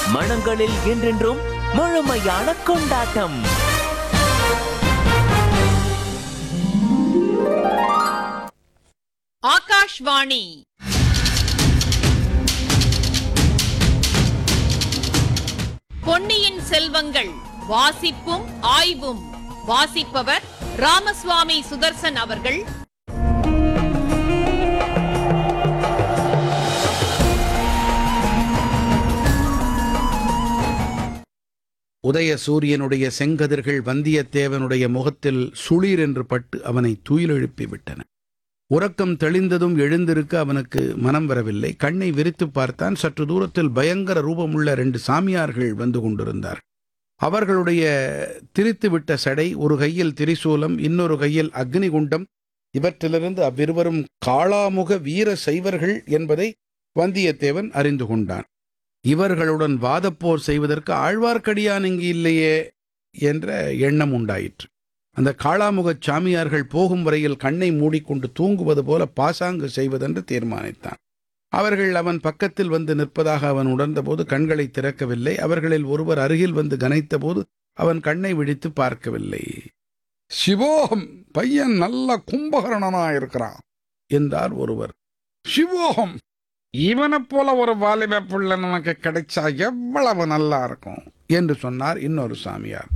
மனங்களில் என்றென்றும் முழுமையான கொண்டாட்டம் ஆகாஷ்வாணி பொன்னியின் செல்வங்கள் வாசிப்பும் ஆய்வும் வாசிப்பவர் ராமசுவாமி சுதர்சன் அவர்கள் உதய சூரியனுடைய செங்கதிர்கள் வந்தியத்தேவனுடைய முகத்தில் சுளீர் என்று பட்டு அவனை துயிலெழுப்பி விட்டன உறக்கம் தெளிந்ததும் எழுந்திருக்க அவனுக்கு மனம் வரவில்லை கண்ணை விரித்துப் பார்த்தான் சற்று தூரத்தில் பயங்கர ரூபமுள்ள ரெண்டு சாமியார்கள் வந்து கொண்டிருந்தார் அவர்களுடைய திரித்துவிட்ட சடை ஒரு கையில் திரிசூலம் இன்னொரு கையில் அக்னிகுண்டம் இவற்றிலிருந்து அவ்விருவரும் காளாமுக வீர சைவர்கள் என்பதை வந்தியத்தேவன் அறிந்து கொண்டான் இவர்களுடன் வாதப்போர் செய்வதற்கு ஆழ்வார்க்கடியான் இங்கு இல்லையே என்ற எண்ணம் உண்டாயிற்று அந்த காளாமுகச் சாமியார்கள் போகும் வரையில் கண்ணை மூடிக்கொண்டு தூங்குவது போல பாசாங்கு செய்வதென்று தீர்மானித்தான் அவர்கள் அவன் பக்கத்தில் வந்து நிற்பதாக அவன் உணர்ந்தபோது கண்களை திறக்கவில்லை அவர்களில் ஒருவர் அருகில் வந்து கனைத்தபோது அவன் கண்ணை விழித்து பார்க்கவில்லை சிவோகம் பையன் நல்ல கும்பகரணனா இருக்கிறான் என்றார் ஒருவர் சிவோகம் இவனைப் போல ஒரு வாலிப புள்ள நமக்கு கிடைச்சா எவ்வளவு நல்லா இருக்கும் என்று சொன்னார் இன்னொரு சாமியார்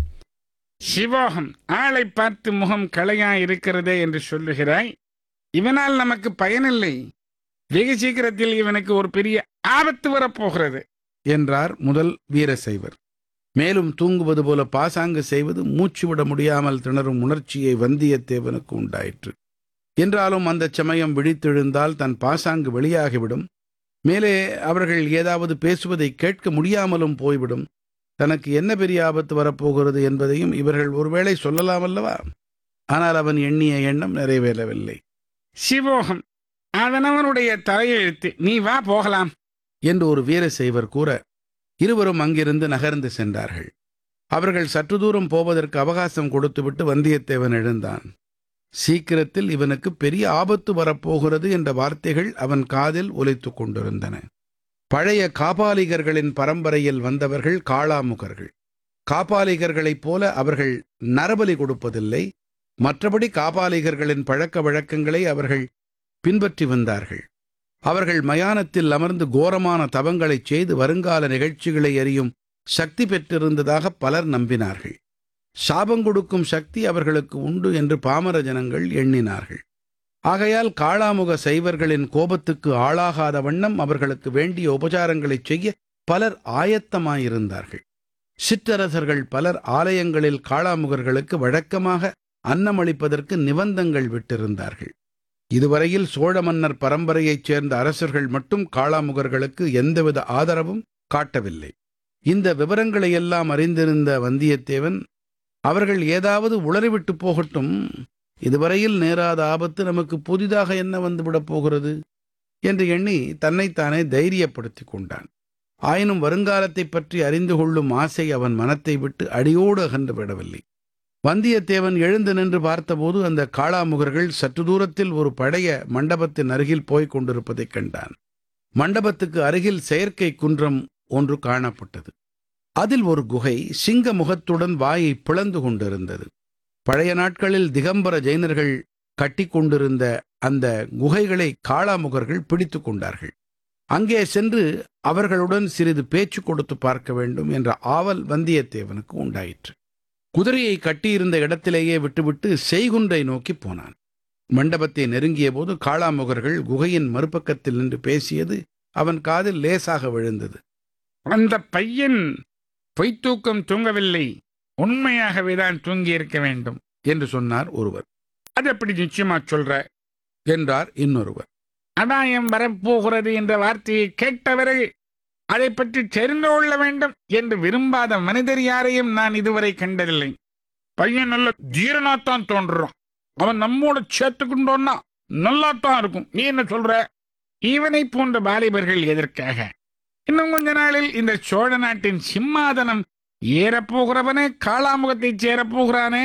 சிவோகம் ஆளை பார்த்து முகம் களையா இருக்கிறதே என்று சொல்லுகிறாய் இவனால் நமக்கு பயனில்லை வெகு சீக்கிரத்தில் இவனுக்கு ஒரு பெரிய ஆபத்து வரப்போகிறது என்றார் முதல் வீரசைவர் மேலும் தூங்குவது போல பாசாங்கு செய்வது மூச்சு விட முடியாமல் திணறும் உணர்ச்சியை வந்தியத்தேவனுக்கு உண்டாயிற்று என்றாலும் அந்தச் சமயம் விழித்தெழுந்தால் தன் பாசாங்கு வெளியாகிவிடும் மேலே அவர்கள் ஏதாவது பேசுவதை கேட்க முடியாமலும் போய்விடும் தனக்கு என்ன பெரிய ஆபத்து வரப்போகிறது என்பதையும் இவர்கள் ஒருவேளை சொல்லலாம் அல்லவா ஆனால் அவன் எண்ணிய எண்ணம் நிறைவேறவில்லை சிவோகம் அவனவனுடைய தலையெழுத்து நீ வா போகலாம் என்று ஒரு வீரசைவர் கூற இருவரும் அங்கிருந்து நகர்ந்து சென்றார்கள் அவர்கள் சற்று தூரம் போவதற்கு அவகாசம் கொடுத்துவிட்டு வந்தியத்தேவன் எழுந்தான் சீக்கிரத்தில் இவனுக்கு பெரிய ஆபத்து வரப்போகிறது என்ற வார்த்தைகள் அவன் காதில் ஒலித்துக் கொண்டிருந்தன பழைய காபாலிகர்களின் பரம்பரையில் வந்தவர்கள் காளாமுகர்கள் காபாலிகர்களைப் போல அவர்கள் நரபலி கொடுப்பதில்லை மற்றபடி காபாலிகர்களின் பழக்க வழக்கங்களை அவர்கள் பின்பற்றி வந்தார்கள் அவர்கள் மயானத்தில் அமர்ந்து கோரமான தவங்களைச் செய்து வருங்கால நிகழ்ச்சிகளை அறியும் சக்தி பெற்றிருந்ததாக பலர் நம்பினார்கள் சாபம் கொடுக்கும் சக்தி அவர்களுக்கு உண்டு என்று பாமர ஜனங்கள் எண்ணினார்கள் ஆகையால் காளாமுக சைவர்களின் கோபத்துக்கு ஆளாகாத வண்ணம் அவர்களுக்கு வேண்டிய உபசாரங்களைச் செய்ய பலர் ஆயத்தமாயிருந்தார்கள் சிற்றரசர்கள் பலர் ஆலயங்களில் காளாமுகர்களுக்கு வழக்கமாக அன்னமளிப்பதற்கு நிபந்தங்கள் விட்டிருந்தார்கள் இதுவரையில் சோழ மன்னர் பரம்பரையைச் சேர்ந்த அரசர்கள் மட்டும் காளாமுகர்களுக்கு எந்தவித ஆதரவும் காட்டவில்லை இந்த விவரங்களையெல்லாம் அறிந்திருந்த வந்தியத்தேவன் அவர்கள் ஏதாவது உளறிவிட்டு போகட்டும் இதுவரையில் நேராத ஆபத்து நமக்கு புதிதாக என்ன வந்துவிடப் போகிறது என்று எண்ணி தன்னைத்தானே தைரியப்படுத்திக் கொண்டான் ஆயினும் வருங்காலத்தைப் பற்றி அறிந்து கொள்ளும் ஆசை அவன் மனத்தை விட்டு அடியோடு அகன்று விடவில்லை வந்தியத்தேவன் எழுந்து நின்று பார்த்தபோது அந்த காளாமுகர்கள் சற்று தூரத்தில் ஒரு பழைய மண்டபத்தின் அருகில் போய்க் கொண்டிருப்பதைக் கண்டான் மண்டபத்துக்கு அருகில் செயற்கை குன்றம் ஒன்று காணப்பட்டது அதில் ஒரு குகை சிங்க முகத்துடன் வாயை பிளந்து கொண்டிருந்தது பழைய நாட்களில் திகம்பர ஜெயினர்கள் கட்டி கொண்டிருந்த அந்த குகைகளை காளாமுகர்கள் பிடித்து கொண்டார்கள் அங்கே சென்று அவர்களுடன் சிறிது பேச்சு கொடுத்து பார்க்க வேண்டும் என்ற ஆவல் வந்தியத்தேவனுக்கு உண்டாயிற்று குதிரையை கட்டியிருந்த இடத்திலேயே விட்டுவிட்டு செய்குன்றை நோக்கி போனான் மண்டபத்தை நெருங்கிய போது காளாமுகர்கள் குகையின் மறுபக்கத்தில் நின்று பேசியது அவன் காதில் லேசாக விழுந்தது அந்த பையன் பொய்த்தூக்கம் தூங்கவில்லை உண்மையாகவே தான் தூங்கி இருக்க வேண்டும் என்று சொன்னார் ஒருவர் அது எப்படி நிச்சயமா சொல்ற என்றார் இன்னொருவர் அடாயம் வரப்போகிறது என்ற வார்த்தையை கேட்டவரை அதை பற்றி தெரிந்து கொள்ள வேண்டும் என்று விரும்பாத மனிதர் யாரையும் நான் இதுவரை கண்டதில்லை பையன் நல்ல தீரனாத்தான் தோன்றுறான் அவன் நம்மோட சேர்த்துக்கிட்டோன்னா நல்லாத்தான் இருக்கும் நீ என்ன சொல்ற இவனை போன்ற வாலிபர்கள் எதற்காக இன்னும் கொஞ்ச நாளில் இந்த சோழ நாட்டின் சிம்மாதனம் ஏறப்போகிறவனே காளாமுகத்தைச் சேரப்போகிறானே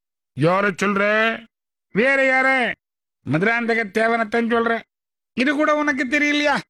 யார சொல்ற வேற யார மதுராந்தக தேவனத்தான் சொல்ற இது கூட உனக்கு தெரியலையா